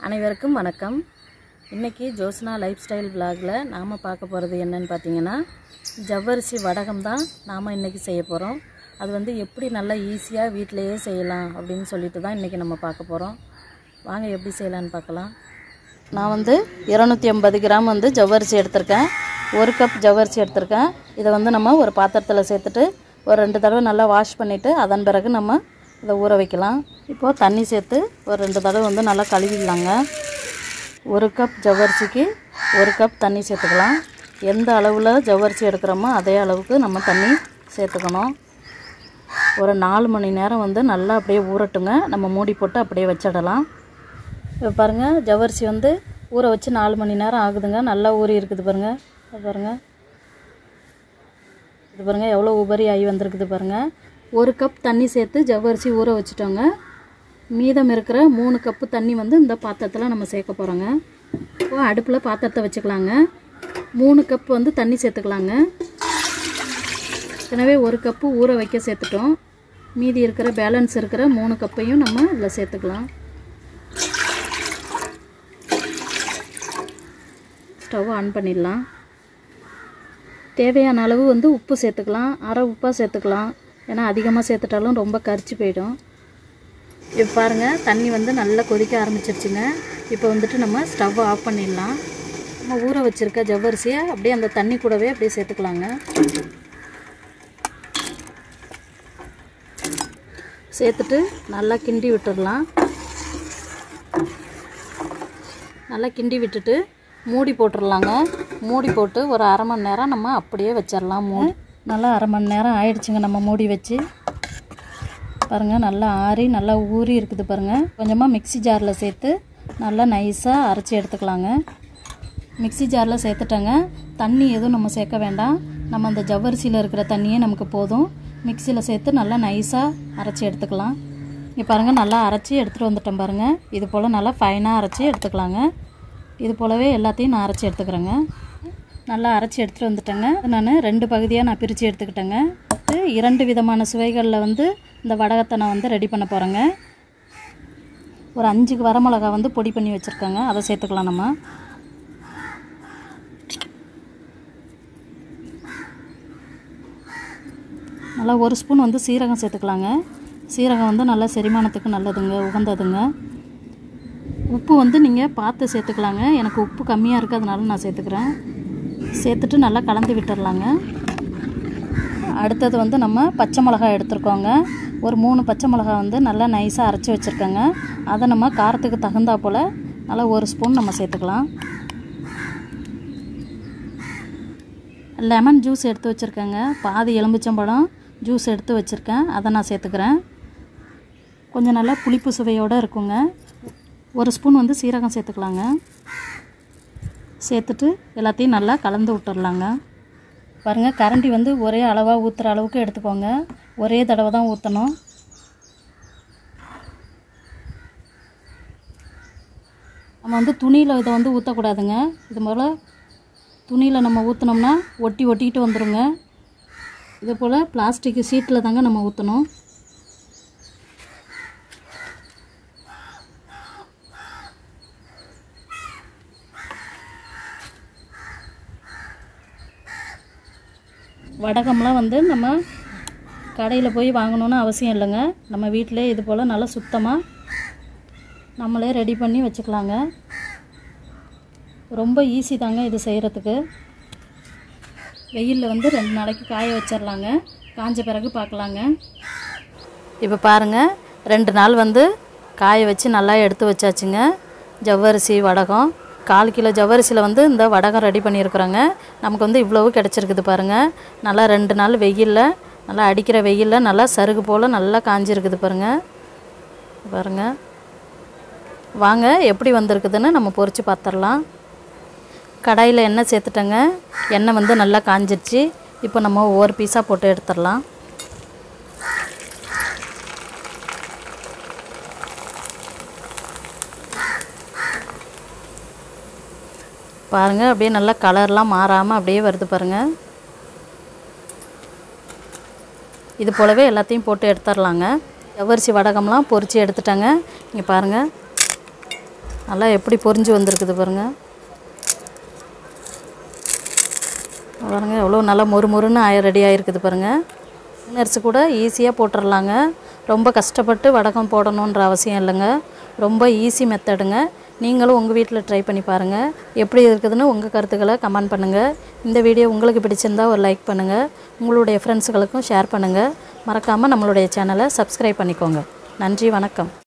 அனைவருக்கும் வணக்கம் இன்றைக்கி ஜோஸ்னா லைஃப் ஸ்டைல் விலாகில் நாம் பார்க்க போகிறது என்னன்னு பார்த்தீங்கன்னா ஜவ்வரிசி வடகம் தான் நாம் இன்றைக்கி செய்ய போகிறோம் அது வந்து எப்படி நல்லா ஈஸியாக வீட்டிலையே செய்யலாம் அப்படின்னு சொல்லிட்டு தான் இன்றைக்கி நம்ம பார்க்க போகிறோம் வாங்க எப்படி செய்யலான்னு பார்க்கலாம் நான் வந்து இருநூற்றி ஐம்பது கிராம் வந்து ஜவ்வரிசி எடுத்திருக்கேன் ஒரு கப் ஜவ்வரிசி எடுத்திருக்கேன் இதை வந்து நம்ம ஒரு பாத்திரத்தில் சேர்த்துட்டு ஒரு ரெண்டு தடவை நல்லா வாஷ் பண்ணிவிட்டு அதன் பிறகு நம்ம இதை ஊற வைக்கலாம் இப்போது தண்ணி சேர்த்து ஒரு ரெண்டு தடவை வந்து நல்லா கழுவிடலாங்க ஒரு கப் ஜவ்வரிசிக்கு ஒரு கப் தண்ணி சேர்த்துக்கலாம் எந்த அளவில் ஜவ்வரிசி எடுக்கிறோமோ அதே அளவுக்கு நம்ம தண்ணி சேர்த்துக்கணும் ஒரு நாலு மணி நேரம் வந்து நல்லா அப்படியே ஊறட்டுங்க நம்ம மூடி போட்டு அப்படியே வச்சிடலாம் இப்போ பாருங்கள் ஜவ்வரிசி வந்து ஊற வச்சு நாலு மணி நேரம் ஆகுதுங்க நல்லா ஊறி இருக்குது பாருங்கள் இது பாருங்கள் இது பாருங்கள் எவ்வளோ உபரி ஆகி வந்திருக்குது பாருங்கள் ஒரு கப் தண்ணி சேர்த்து ஜவ்வரிசி ஊற வச்சுட்டோங்க மீதம் இருக்கிற மூணு கப்பு தண்ணி வந்து இந்த பாத்திரத்தில் நம்ம சேர்க்க போகிறோங்க இப்போ அடுப்பில் பாத்திரத்தை வச்சுக்கலாங்க மூணு கப் வந்து தண்ணி சேர்த்துக்கலாங்க எனவே ஒரு கப்பு ஊற வைக்க சேர்த்துட்டோம் மீதி இருக்கிற பேலன்ஸ் இருக்கிற மூணு கப்பையும் நம்ம இதில் சேர்த்துக்கலாம் ஸ்டவ் ஆன் பண்ணிடலாம் தேவையான அளவு வந்து உப்பு சேர்த்துக்கலாம் அரை உப்பாக சேர்த்துக்கலாம் ஏன்னா அதிகமாக சேர்த்துட்டாலும் ரொம்ப கரிச்சு போயிடும் இப்போ பாருங்கள் தண்ணி வந்து நல்லா கொதிக்க ஆரம்பிச்சிருச்சுங்க இப்போ வந்துட்டு நம்ம ஸ்டவ் ஆஃப் பண்ணிடலாம் நம்ம ஊற வச்சுருக்க ஜவ்வரிசியை அப்படியே அந்த தண்ணி கூடவே அப்படியே சேர்த்துக்கலாங்க சேர்த்துட்டு நல்லா கிண்டி விட்டுடலாம் நல்லா கிண்டி விட்டுட்டு மூடி போட்டுடலாங்க மூடி போட்டு ஒரு அரை மணி நேரம் நம்ம அப்படியே வச்சிடலாம் மூடி நல்லா அரை மணி நேரம் ஆயிடுச்சுங்க நம்ம மூடி வச்சு பாருங்கள் நல்லா ஆறி நல்லா ஊறி இருக்குது பாருங்கள் கொஞ்சமாக மிக்ஸி ஜாரில் சேர்த்து நல்லா நைஸாக அரைச்சி எடுத்துக்கலாங்க மிக்ஸி ஜாரில் சேர்த்துட்டேங்க தண்ணி எதுவும் நம்ம சேர்க்க வேண்டாம் நம்ம அந்த ஜவ்வரிசியில் இருக்கிற தண்ணியே நமக்கு போதும் மிக்சியில் சேர்த்து நல்லா நைஸாக அரைச்சி எடுத்துக்கலாம் இங்கே பாருங்கள் நல்லா அரைச்சி எடுத்துகிட்டு வந்துட்டேன் பாருங்கள் இது போல் நல்லா ஃபைனாக அரைச்சி எடுத்துக்கலாங்க இது போலவே எல்லாத்தையும் நான் அரைச்சி எடுத்துக்கிறேங்க நல்லா அரைச்சி எடுத்துகிட்டு வந்துட்டேங்க நான் ரெண்டு பகுதியாக நான் பிரித்து எடுத்துக்கிட்டேங்க இது இரண்டு விதமான சுவைகளில் வந்து இந்த வடகத்தை நான் வந்து ரெடி பண்ண போகிறேங்க ஒரு அஞ்சு வரமிளகா வந்து பொடி பண்ணி வச்சுருக்கேங்க அதை சேர்த்துக்கலாம் நம்ம நல்லா ஒரு ஸ்பூன் வந்து சீரகம் சேர்த்துக்கலாங்க சீரகம் வந்து நல்லா செரிமானத்துக்கு நல்லதுங்க உகந்ததுங்க உப்பு வந்து நீங்கள் பார்த்து சேர்த்துக்கலாங்க எனக்கு உப்பு கம்மியாக இருக்குது அதனால நான் சேர்த்துக்கிறேன் சேர்த்துட்டு நல்லா கலந்து விட்டுடலாங்க அடுத்தது வந்து நம்ம பச்சை மிளகாய் எடுத்துருக்கோங்க ஒரு மூணு பச்சை மிளகாய் வந்து நல்லா நைஸாக அரைச்சி வச்சுருக்கேங்க அதை நம்ம காரத்துக்கு தகுந்தா போல் நல்லா ஒரு ஸ்பூன் நம்ம சேர்த்துக்கலாம் லெமன் ஜூஸ் எடுத்து வச்சுருக்கேங்க பாதி எலும்பிச்சம்பழம் ஜூஸ் எடுத்து வச்சுருக்கேன் அதை நான் சேர்த்துக்கிறேன் கொஞ்சம் நல்லா புளிப்பு சுவையோடு இருக்குங்க ஒரு ஸ்பூன் வந்து சீரகம் சேர்த்துக்கலாங்க சேர்த்துட்டு எல்லாத்தையும் நல்லா கலந்து விட்டுறலாங்க பாருங்கள் கரண்டி வந்து ஒரே அளவாக ஊற்றுற அளவுக்கு எடுத்துக்கோங்க ஒரே தடவை தான் ஊற்றணும் நம்ம வந்து துணியில் இதை வந்து ஊற்றக்கூடாதுங்க இது போல் துணியில் நம்ம ஊற்றினோம்னா ஒட்டி ஒட்டிக்கிட்டு வந்துடுங்க இதே போல் பிளாஸ்டிக் சீட்டில் தாங்க நம்ம ஊற்றணும் வடகம்லாம் வந்து நம்ம கடையில் போய் வாங்கணுன்னு அவசியம் இல்லைங்க நம்ம வீட்டிலே இது போல் நல்லா சுத்தமாக நம்மளே ரெடி பண்ணி வச்சுக்கலாங்க ரொம்ப ஈஸி தாங்க இது செய்கிறதுக்கு வெயிலில் வந்து ரெண்டு நாளைக்கு காய வச்சிடலாங்க காஞ்ச பிறகு பார்க்கலாங்க இப்போ பாருங்கள் ரெண்டு நாள் வந்து காய வச்சு நல்லா எடுத்து வச்சாச்சுங்க ஜவ்வரிசி வடகம் கால் கிலோ ஜவ்வரிசியில் வந்து இந்த வடகம் ரெடி பண்ணியிருக்கிறோங்க நமக்கு வந்து இவ்வளவு கிடச்சிருக்குது பாருங்கள் நல்லா ரெண்டு நாள் வெயிலில் நல்லா அடிக்கிற வெயிலில் நல்லா சருகு போல் நல்லா காஞ்சிருக்குது பாருங்கள் பாருங்கள் வாங்க எப்படி வந்திருக்குதுன்னு நம்ம பொறிச்சு பார்த்துடலாம் கடாயில் எண்ணெய் சேர்த்துட்டேங்க எண்ணெய் வந்து நல்லா காஞ்சிருச்சு இப்போ நம்ம ஒவ்வொரு பீஸாக போட்டு எடுத்துடலாம் பாருங்கள் அப்படியே நல்லா கலர்லாம் மாறாமல் அப்படியே வருது பாருங்கள் இது போலவே எல்லாத்தையும் போட்டு எடுத்துடலாங்க ஜவ்வரிசி வடகம்லாம் பொரித்து எடுத்துட்டேங்க இங்கே பாருங்கள் நல்லா எப்படி பொரிஞ்சு வந்திருக்குது பாருங்கள் பாருங்கள் எவ்வளோ நல்லா மொறு மொறுன்னு ஆய ரெடி ஆகிருக்குது பாருங்கள் அரிசி கூட ஈஸியாக போட்டுடலாங்க ரொம்ப கஷ்டப்பட்டு வடகம் போடணுன்ற அவசியம் இல்லைங்க ரொம்ப ஈஸி மெத்தடுங்க நீங்களும் உங்கள் வீட்டில் ட்ரை பண்ணி பாருங்கள் எப்படி இருக்குதுன்னு உங்கள் கருத்துக்களை கமெண்ட் பண்ணுங்கள் இந்த வீடியோ உங்களுக்கு பிடிச்சிருந்தா ஒரு லைக் பண்ணுங்கள் உங்களுடைய ஃப்ரெண்ட்ஸுகளுக்கும் ஷேர் பண்ணுங்கள் மறக்காமல் நம்மளுடைய சேனலை சப்ஸ்கிரைப் பண்ணிக்கோங்க நன்றி வணக்கம்